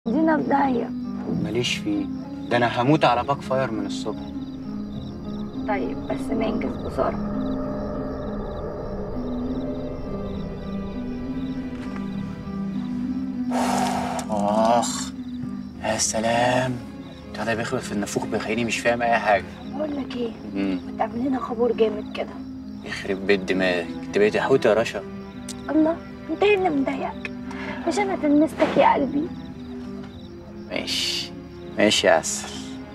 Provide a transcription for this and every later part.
دينا في داهية ماليش فيه ده انا هموت على باك فاير من الصبح طيب بس ننجز بسرعة اخ يا سلام بتاع ده بيخبط في النافوخ بيخليني مش فاهم اي حاجه بقول لك ايه امم ما تعمل لنا خبور جامد كده يخرب بيت دماغك انت بقيت حوت يا رشا الله انت ايه اللي مضايقك مش انا تلمستك يا قلبي ماشي ماشي يا عسل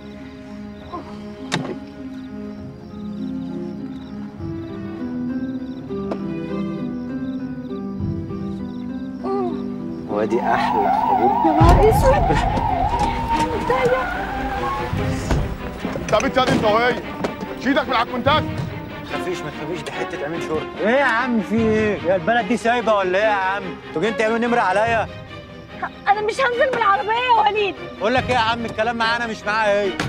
مم. وادي احلى خبور يا نهار اسود مضايق طب انت انت وهي شيلك من على الكونتاكت ما تخافيش ما تخافيش دي حته امين شرطه ايه يا عم في ايه؟ يا البلد دي سايبه ولا ايه يا عم؟ انتوا جايين تعملوا نمره عليا؟ انا مش هنزل من العربية يا وليد بقول لك ايه يا عم الكلام معانا مش معاها هي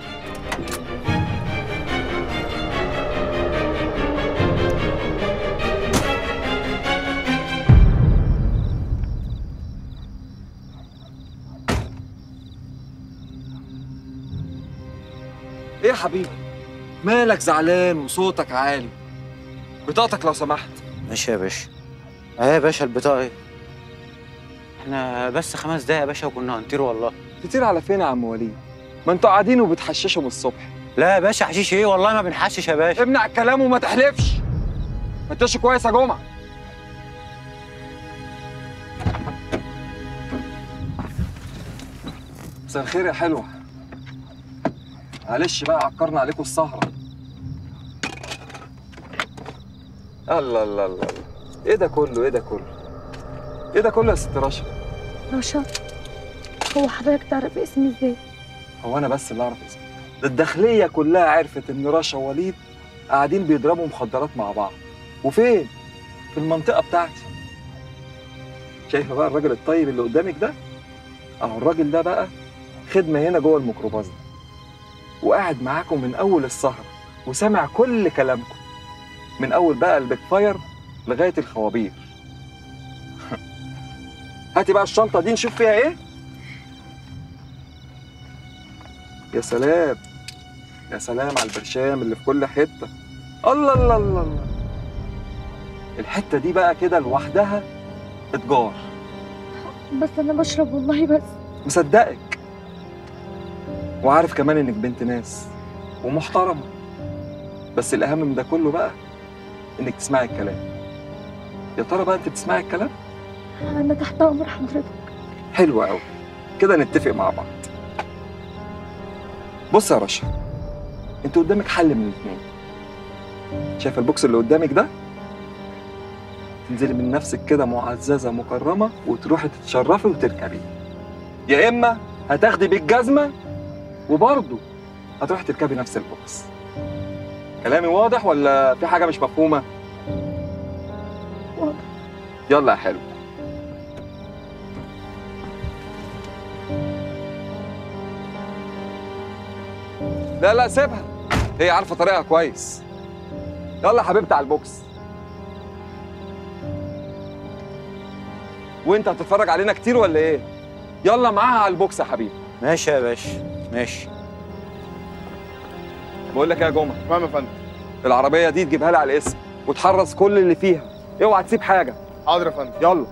ايه يا حبيبي مالك زعلان وصوتك عالي بطاقتك لو سمحت ماشي يا باشا اهي يا باشا البطاقه اهي احنا بس خمس دقايق يا باشا وكنا هنطير والله كتير على فين يا عم وليد ما انتوا قاعدين وبتحششوا من الصبح لا يا باشا حشيش ايه والله ما بنحشش يا باشا امنع الكلام وما تحلفش ما تمشي كويس يا جمعه مساء الخير يا حلوه معلش بقى عكرنا عليكم السهره الله الله الله الله. ايه ده كله ايه ده كله ايه ده كله يا ست رشا رشا هو حضرتك تعرف اسمي ازاي هو انا بس اللي اعرف اسمه ده الداخليه كلها عرفت ان رشا ووليد قاعدين بيضربوا مخدرات مع بعض وفين في المنطقه بتاعتي شايفه بقى الراجل الطيب اللي قدامك ده اهو الراجل ده بقى خدمه هنا جوه الميكروباص ده وقاعد معاكم من اول السهره وسامع كل كلامكم من اول بقى البيك فاير لغايه الخوابير هاتي بقى الشنطه دي نشوف فيها ايه يا سلام يا سلام على البرشام اللي في كل حته الله الله الله الله الحته دي بقى كده لوحدها اتجار بس انا بشرب والله بس مصدقك وعارف كمان انك بنت ناس ومحترمه بس الاهم من ده كله بقى انك تسمعي الكلام يا ترى بقى انت بتسمعي الكلام انا تحت امر حضرتك حلو قوي كده نتفق مع بعض بص يا رشا انت قدامك حل من الاثنين شايف البوكس اللي قدامك ده تنزلي من نفسك كده معززه مكرمه وتروحي تتشرفي وتركبي يا اما هتاخدي بالجزمه وبرضه هتروحي تركبي نفس البوكس كلامي واضح ولا في حاجه مش مفهومه واضح. يلا يا حلو لا لا سيبها هي عارفه طريقها كويس يلا يا حبيبتي على البوكس وانت هتتفرج علينا كتير ولا ايه يلا معاها على البوكس يا حبيبي ماشي يا باشا ماشي بقول لك ايه يا جمعه تمام يا فندم العربيه دي تجيبها لي على الاسم وتحرص كل اللي فيها اوعى تسيب حاجه حاضر يا فندم يلا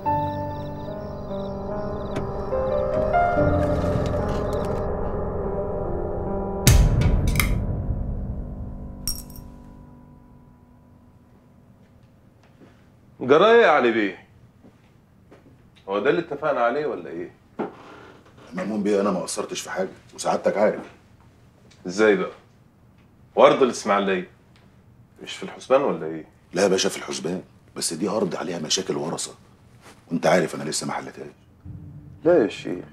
جرايه يا علي بيه هو ده اللي اتفقنا عليه ولا ايه؟ مأمون بيه انا ما قصرتش في حاجه وسعادتك عارف ازاي بقى؟ وارض الاسماعيليه مش في الحسبان ولا ايه؟ لا يا باشا في الحسبان بس دي ارض عليها مشاكل ورثه وانت عارف انا لسه ما حلتهاش لا يا شيخ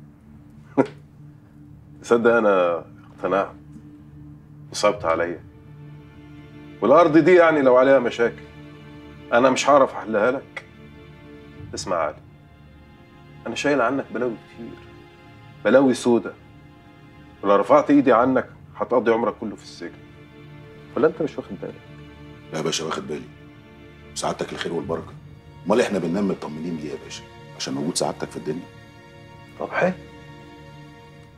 تصدق انا اقتنعت وصعبت عليا والارض دي يعني لو عليها مشاكل انا مش هعرف احلها لك اسمع يا علي انا شايل عنك بلاوي كتير بلاوي سودة ولو رفعت ايدي عنك هتقضي عمرك كله في السجن ولا انت مش واخد بالك لا يا باشا واخد بالي سعادتك الخير والبركه امال احنا بننام مطمنين ليه يا باشا عشان وجود سعادتك في الدنيا طب حلو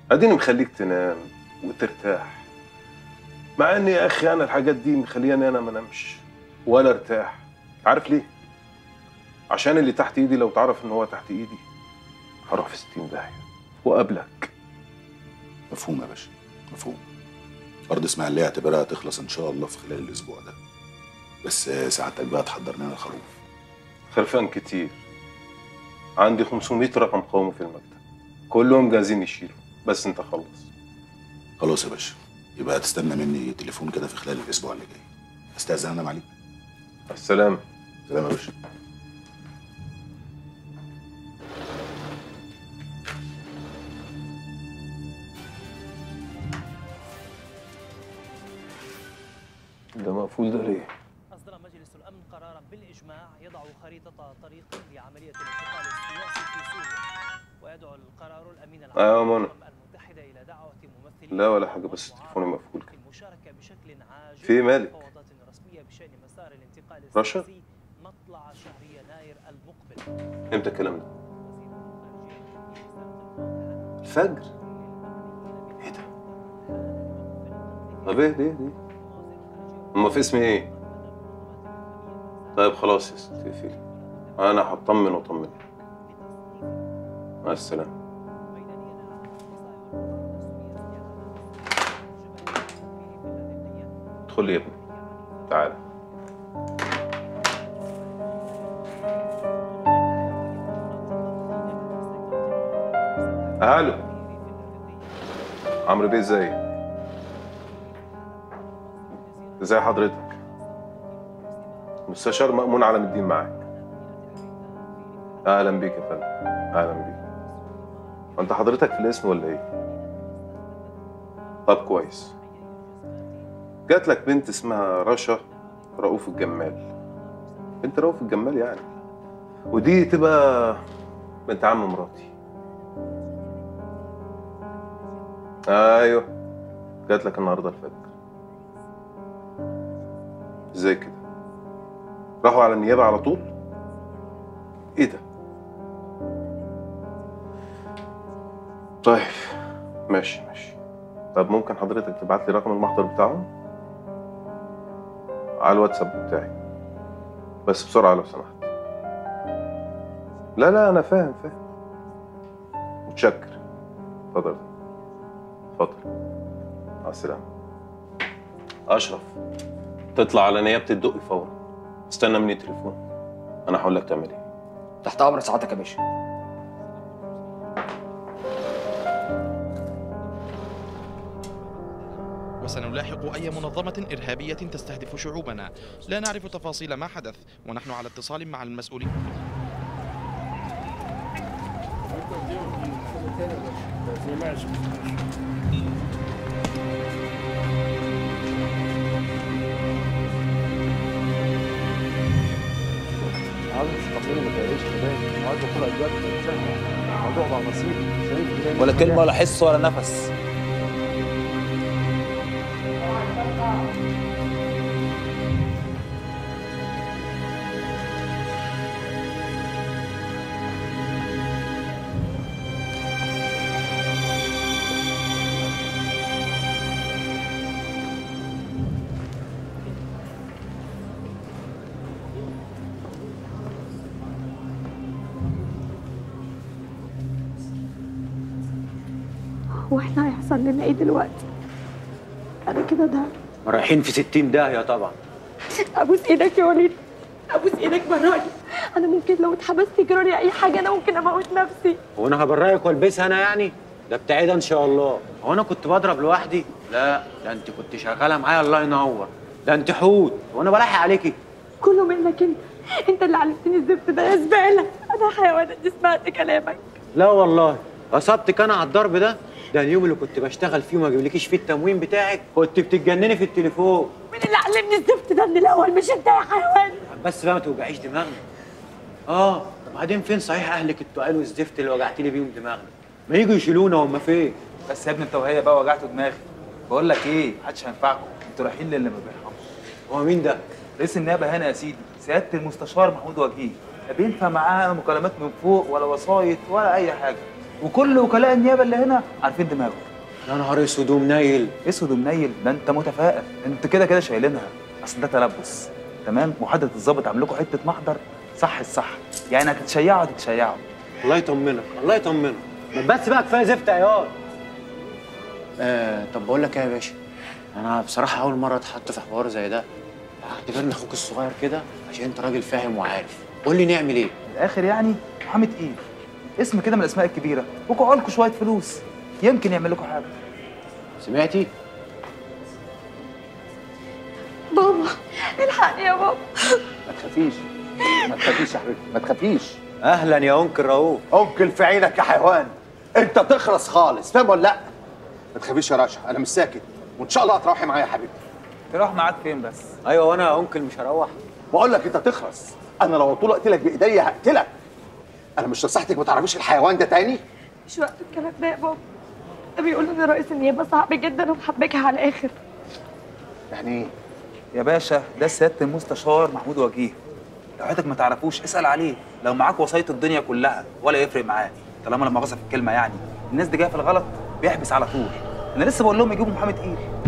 اديني مخليك تنام وترتاح مع ان يا اخي انا الحاجات دي مخلياني انا ما انامش ولا ارتاح عارف ليه عشان اللي تحت ايدي لو تعرف ان هو تحت ايدي هروح في 60 داهيه وقابلك مفهوم يا باشا مفهوم ارض اسماعيليه اعتبرها تخلص ان شاء الله في خلال الاسبوع ده بس آه، سعادتك بقى تحضر لنا الخروف خرفان كتير عندي 500 رقم قومي في المكتب كلهم جاهزين يشيلوا بس انت خلص خلاص يا باشا يبقى هتستنى مني تليفون كده في خلال الاسبوع اللي جاي استاذن انا عليك السلام سلام يا باشا ده مقفول ده ليه؟ أصدر مجلس الأمن قرارا بالإجماع يضع خريطة طريق لعملية الانتقال السياسي في سوريا ويدعو القرار الأمين العام أيوة منى. للأمم المتحدة إلى دعوة ممثلي لا ولا حاجة، بس والمعارضة تليفوني مقفول كده. للمشاركة بشكل عاجل في مالك؟ مفاوضات رسمية بشأن مسار الانتقال رشا؟ السياسي مطلع شهر يناير المقبل امتى الكلام ده؟ وزير الخارجية الفجر ايه ده؟ طب ايه دي دي؟ هما في اسمي ايه؟ طيب خلاص يا ست اقفلي انا هطمن واطمن مع السلامة ادخل يا ابني تعال الو عمرو بيه ازيك؟ ازي حضرتك؟ مستشار مأمون علم الدين معاك اهلا بيك يا فندم اهلا بيك انت حضرتك في الاسم ولا ايه؟ طب كويس جات لك بنت اسمها رشا رؤوف الجمال بنت رؤوف الجمال يعني ودي تبقى بنت عم مراتي ايوه جات لك النهارده الفجر ازاي كده راحوا على النيابه على طول ايه ده طيب ماشي ماشي طب ممكن حضرتك تبعت لي رقم المحضر بتاعهم على الواتساب بتاعي بس بسرعه لو سمحت لا لا انا فاهم فاهم متشكر اتفضل اتفضل مع السلامه اشرف تطلع على نيابه الدقي فورا استنى مني تليفون انا هقول لك تعمل ايه تحت امر سعادتك يا باشا وسنلاحق أي منظمة إرهابية تستهدف شعوبنا لا نعرف تفاصيل ما حدث ونحن على اتصال مع المسؤولين عاوز تستقبلني ما تقلقش كمان عاوز اخد اجواء الموضوع بقى نصيب شايف ولا كلمه ولا حس ولا نفس هو احنا هيحصل لنا ايه دلوقتي انا كده ده رايحين في 60 داهيه طبعا ابوس ايدك يا وليد ابوس ايدك براني انا ممكن لو اتحبست يجرالي اي حاجه انا ممكن اموت نفسي هو انا هبرئك والبسها انا يعني ده بتاعي ده ان شاء الله هو انا كنت بضرب لوحدي لا ده انت كنت شغاله معايا الله ينور ده انت حوت وانا بلاحق عليكي كله منك انت انت اللي علمتني الزفت ده يا زباله انا حيوانات دي سمعت كلامك لا والله غصبتك انا على الضرب ده ده اليوم اللي كنت بشتغل فيه وما اجيبلكيش فيه التموين بتاعك كنت بتتجنني في التليفون مين اللي علمني الزفت ده من الاول مش انت يا حيوان بس بقى ما توجعيش دماغنا اه وبعدين فين صحيح اهلك التقال والزفت اللي وجعت لي بيهم دماغنا ما يجوا يشيلونا هم فين بس يا ابني انت وهي بقى وجعتوا دماغي بقول لك ايه محدش هينفعكم انتوا رايحين للي ما بيرحمش هو مين ده رئيس النيابه هنا يا سيدي سياده المستشار محمود وجيه لا بينفع معاه مكالمات من فوق ولا وسايط ولا اي حاجه وكل وكلاء النيابه اللي هنا عارفين دماغه يا نهار اسود ومنيل اسود ومنيل ده انت متفائل انت كده كده شايلينها اصل ده تلبس تمام وحضره الظابط عامل لكم حته محضر صح الصح يعني هتتشيعوا هتتشيعوا الله يطمنك الله يطمنك بس بقى كفايه زفت عيال آه طب بقول لك ايه يا باشا انا بصراحه اول مره اتحط في حوار زي ده اعتبرني اخوك الصغير كده عشان انت راجل فاهم وعارف قول لي نعمل ايه من الاخر يعني محمد ايه اسم كده من الاسماء الكبيره وقعوا لكم شويه فلوس يمكن يعمل لكم حاجه سمعتي بابا الحقني يا بابا ما تخافيش ما تخافيش يا حبيبتي ما تخافيش اهلا يا انكل رؤوف انكل في عينك يا حيوان انت تخرس خالص فاهم ولا لا ما تخافيش يا رشا انا مش ساكت وان شاء الله هتروحي معايا يا حبيبتي تروح معاك فين بس ايوه وانا يا انكل مش هروح بقول لك انت تخرس انا لو طول اقتلك بايديا هقتلك انا مش نصيحتك ما تعرفيش الحيوان ده تاني مش وقت الكلام ده يا بابا ده بيقول ان رئيس النيابه صعب جدا ومحبكها على الاخر يعني ايه يا باشا ده سياده المستشار محمود وجيه لو حضرتك ما تعرفوش اسال عليه لو معاك وصايه الدنيا كلها ولا يفرق معاه طالما لما غصب في الكلمه يعني الناس دي جايه في الغلط بيحبس على طول انا لسه بقول لهم يجيبوا محمد ايه